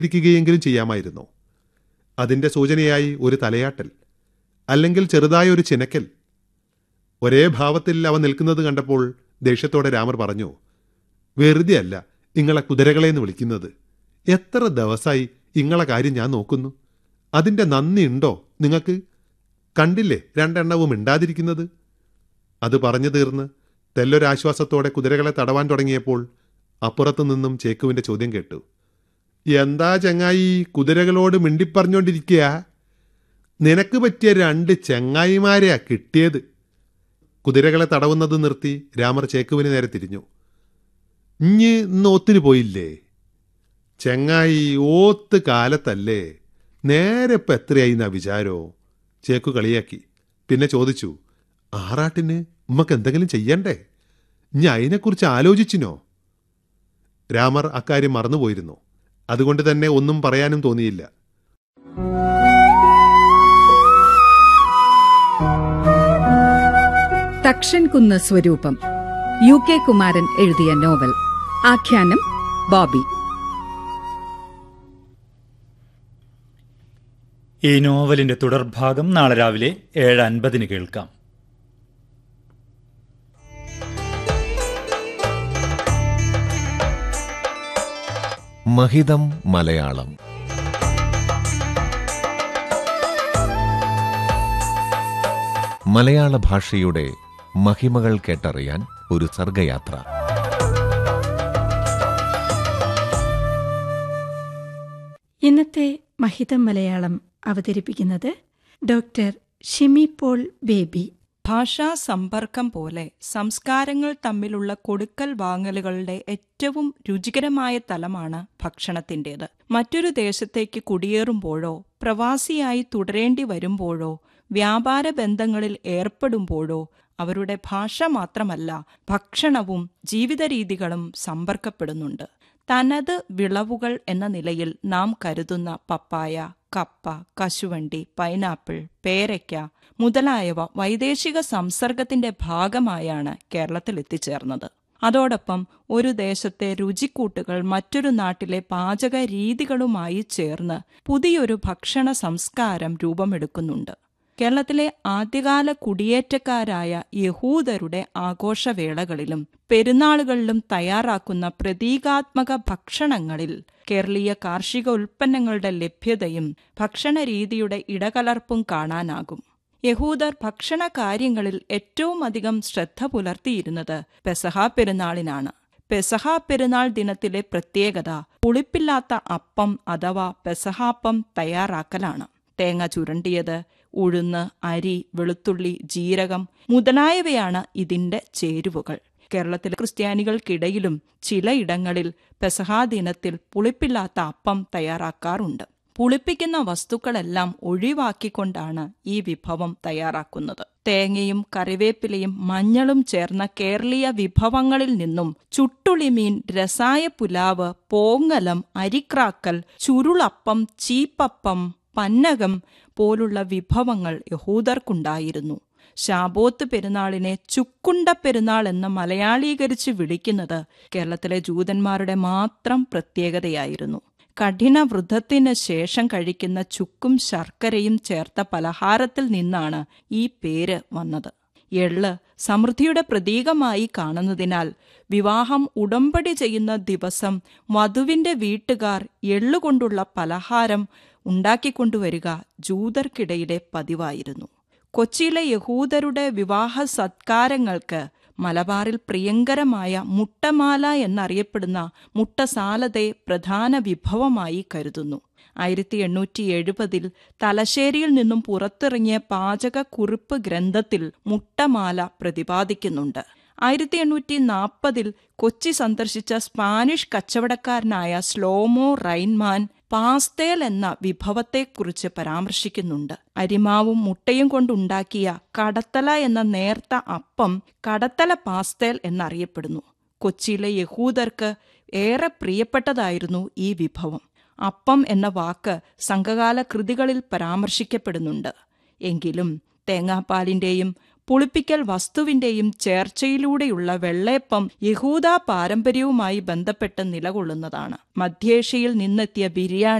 ഇരിക്കുകയെങ്കിലും ചെയ്യാമായിരുന്നു അതിന്റെ സൂചനയായി ഒരു തലയാട്ടൽ അല്ലെങ്കിൽ ചെറുതായ ഒരു ചിനക്കൽ ഒരേ ഭാവത്തിൽ അവ നിൽക്കുന്നത് കണ്ടപ്പോൾ ദേഷ്യത്തോടെ രാമർ പറഞ്ഞു വെറുതെ അല്ല ഇങ്ങളെ കുതിരകളെന്ന് വിളിക്കുന്നത് എത്ര ദിവസമായി ഇങ്ങളെ കാര്യം ഞാൻ നോക്കുന്നു അതിന്റെ നന്ദി ഉണ്ടോ നിങ്ങൾക്ക് കണ്ടില്ലേ രണ്ടെണ്ണവും മിണ്ടാതിരിക്കുന്നത് അത് പറഞ്ഞു തീർന്ന് തെല്ലൊരാശ്വാസത്തോടെ കുതിരകളെ തടവാൻ തുടങ്ങിയപ്പോൾ അപ്പുറത്തു നിന്നും ചേക്കുവിന്റെ ചോദ്യം കേട്ടു എന്താ ചങ്ങായി കുതിരകളോട് മിണ്ടിപ്പറഞ്ഞോണ്ടിരിക്കുക നിനക്ക് പറ്റിയ രണ്ട് ചങ്ങായിമാരെയാ കിട്ടിയത് കുതിരകളെ തടവുന്നത് നിർത്തി രാമർ ചേക്കുവിന് നേരെ തിരിഞ്ഞു ഇഞ്ഞ് ഇന്ന് ഓത്തിന് പോയില്ലേ ചെങ്ങായി ഓത്ത് കാലത്തല്ലേ നേരെ ഇപ്പം എത്രയായി എന്നാ വിചാരോ ചേക്കു കളിയാക്കി പിന്നെ ചോദിച്ചു ആറാട്ടിന് ഉമ്മക്ക് എന്തെങ്കിലും ചെയ്യണ്ടേ ഇനി അതിനെക്കുറിച്ച് ആലോചിച്ചിനോ രാമർ അക്കാര്യം മറന്നുപോയിരുന്നു അതുകൊണ്ട് തന്നെ ഒന്നും പറയാനും തോന്നിയില്ല തക്ഷൻകുന്ന് സ്വരൂപം യു കെ കുമാരൻ എഴുതിയ നോവൽ ആഖ്യാനം ബോബി ഈ നോവലിന്റെ തുടർഭാഗം നാളെ രാവിലെ ഏഴ് അൻപതിന് കേൾക്കാം മഹിതം മലയാളം മലയാള ഭാഷയുടെ മഹിമകൾ കേട്ടറിയാൻ ഒരു സർഗയാത്ര ഇന്നത്തെ മഹിതം മലയാളം അവതരിപ്പിക്കുന്നത് ഡോക്ടർ ഷിമി പോൾ ബേബി ഭാഷാ സമ്പർക്കം പോലെ സംസ്കാരങ്ങൾ തമ്മിലുള്ള കൊടുക്കൽ വാങ്ങലുകളുടെ ഏറ്റവും രുചികരമായ തലമാണ് ഭക്ഷണത്തിൻ്റേത് മറ്റൊരു ദേശത്തേക്ക് കുടിയേറുമ്പോഴോ പ്രവാസിയായി തുടരേണ്ടി വരുമ്പോഴോ വ്യാപാര ബന്ധങ്ങളിൽ ഏർപ്പെടുമ്പോഴോ അവരുടെ ഭാഷ മാത്രമല്ല ഭക്ഷണവും ജീവിതരീതികളും സമ്പർക്കപ്പെടുന്നുണ്ട് തനത് വിളവുകൾ എന്ന നിലയിൽ നാം കരുതുന്ന പപ്പായ കപ്പ കശുവണ്ടി പൈനാപ്പിൾ പേരയ്ക്ക മുതലായവ വൈദേശിക സംസർഗത്തിന്റെ ഭാഗമായാണ് കേരളത്തിൽ എത്തിച്ചേർന്നത് അതോടൊപ്പം ഒരു ദേശത്തെ രുചിക്കൂട്ടുകൾ മറ്റൊരു നാട്ടിലെ പാചക രീതികളുമായി ചേർന്ന് പുതിയൊരു ഭക്ഷണ സംസ്കാരം രൂപമെടുക്കുന്നുണ്ട് കേരളത്തിലെ ആദ്യകാല കുടിയേറ്റക്കാരായ യഹൂദരുടെ ആഘോഷവേളകളിലും പെരുന്നാളുകളിലും തയ്യാറാക്കുന്ന പ്രതീകാത്മക ഭക്ഷണങ്ങളിൽ കേരളീയ കാർഷിക ഉൽപ്പന്നങ്ങളുടെ ലഭ്യതയും ഭക്ഷണരീതിയുടെ ഇടകലർപ്പും കാണാനാകും യഹൂദർ ഭക്ഷണ കാര്യങ്ങളിൽ ഏറ്റവും അധികം ശ്രദ്ധ പുലർത്തിയിരുന്നത് പെസഹ പെരുന്നാളിനാണ് പെസഹ പെരുന്നാൾ ദിനത്തിലെ പ്രത്യേകത പുളിപ്പില്ലാത്ത അപ്പം അഥവാ പെസഹാപ്പം തയ്യാറാക്കലാണ് തേങ്ങ ചുരണ്ടിയത് ഉഴുന്ന് അരി വെളുത്തുള്ളി ജീരകം മുതലായവയാണ് ഇതിന്റെ ചേരുവകൾ കേരളത്തിലെ ക്രിസ്ത്യാനികൾക്കിടയിലും ചിലയിടങ്ങളിൽ പെസഹാ ദിനത്തിൽ പുളിപ്പില്ലാത്ത അപ്പം തയ്യാറാക്കാറുണ്ട് പുളിപ്പിക്കുന്ന വസ്തുക്കളെല്ലാം ഒഴിവാക്കിക്കൊണ്ടാണ് ഈ വിഭവം തയ്യാറാക്കുന്നത് തേങ്ങയും കറിവേപ്പിലയും മഞ്ഞളും ചേർന്ന കേരളീയ വിഭവങ്ങളിൽ നിന്നും ചുട്ടുളിമീൻ രസായ പുലാവ് പോങ്ങലം അരിക്രാക്കൽ ചുരുളപ്പം ചീപ്പപ്പം പന്നകം പോലുള്ള വിഭവങ്ങൾ യഹൂദർക്കുണ്ടായിരുന്നു ശാബോത്ത് പെരുന്നാളിനെ ചുക്കുണ്ട പെരുന്നാൾ എന്ന് മലയാളീകരിച്ച് വിളിക്കുന്നത് കേരളത്തിലെ ജൂതന്മാരുടെ മാത്രം പ്രത്യേകതയായിരുന്നു കഠിന വൃദ്ധത്തിന് ശേഷം കഴിക്കുന്ന ചുക്കും ശർക്കരയും ചേർത്ത പലഹാരത്തിൽ നിന്നാണ് ഈ പേര് വന്നത് എള്ള് സമൃദ്ധിയുടെ പ്രതീകമായി കാണുന്നതിനാൽ വിവാഹം ഉടമ്പടി ചെയ്യുന്ന ദിവസം വധുവിന്റെ വീട്ടുകാർ എള്ളുകൊണ്ടുള്ള പലഹാരം ഉണ്ടാക്കിക്കൊണ്ടുവരിക ജൂതർക്കിടയിലെ പതിവായിരുന്നു കൊച്ചിയിലെ യഹൂദരുടെ വിവാഹ സത്കാരങ്ങൾക്ക് മലബാറിൽ പ്രിയങ്കരമായ മുട്ടമാല എന്നറിയപ്പെടുന്ന മുട്ടസാലതെ പ്രധാന വിഭവമായി കരുതുന്നു ആയിരത്തി എണ്ണൂറ്റി എഴുപതിൽ തലശ്ശേരിയിൽ നിന്നും പുറത്തിറങ്ങിയ പാചകക്കുറിപ്പ് ഗ്രന്ഥത്തിൽ മുട്ടമാല പ്രതിപാദിക്കുന്നുണ്ട് ആയിരത്തി എണ്ണൂറ്റി നാൽപ്പതിൽ കൊച്ചി സന്ദർശിച്ച സ്പാനിഷ് കച്ചവടക്കാരനായ സ്ലോമോ റൈൻമാൻ പാസ്തേൽ എന്ന വിഭവത്തെക്കുറിച്ച് പരാമർശിക്കുന്നുണ്ട് അരിമാവും മുട്ടയും കൊണ്ടുണ്ടാക്കിയ കടത്തല എന്ന നേർത്ത അപ്പം കടത്തല പാസ്തേൽ എന്നറിയപ്പെടുന്നു കൊച്ചിയിലെ യഹൂദർക്ക് ഏറെ പ്രിയപ്പെട്ടതായിരുന്നു ഈ വിഭവം അപ്പം എന്ന വാക്ക് സംഘകാല കൃതികളിൽ പരാമർശിക്കപ്പെടുന്നുണ്ട് എങ്കിലും തേങ്ങാപ്പാലിന്റെയും പുളിപ്പിക്കൽ വസ്തുവിന്റെയും ചേർച്ചയിലൂടെയുള്ള വെള്ളയപ്പം യഹൂദ പാരമ്പര്യവുമായി ബന്ധപ്പെട്ട് നിലകൊള്ളുന്നതാണ് മധ്യേഷ്യയിൽ നിന്നെത്തിയ ബിരിയാണി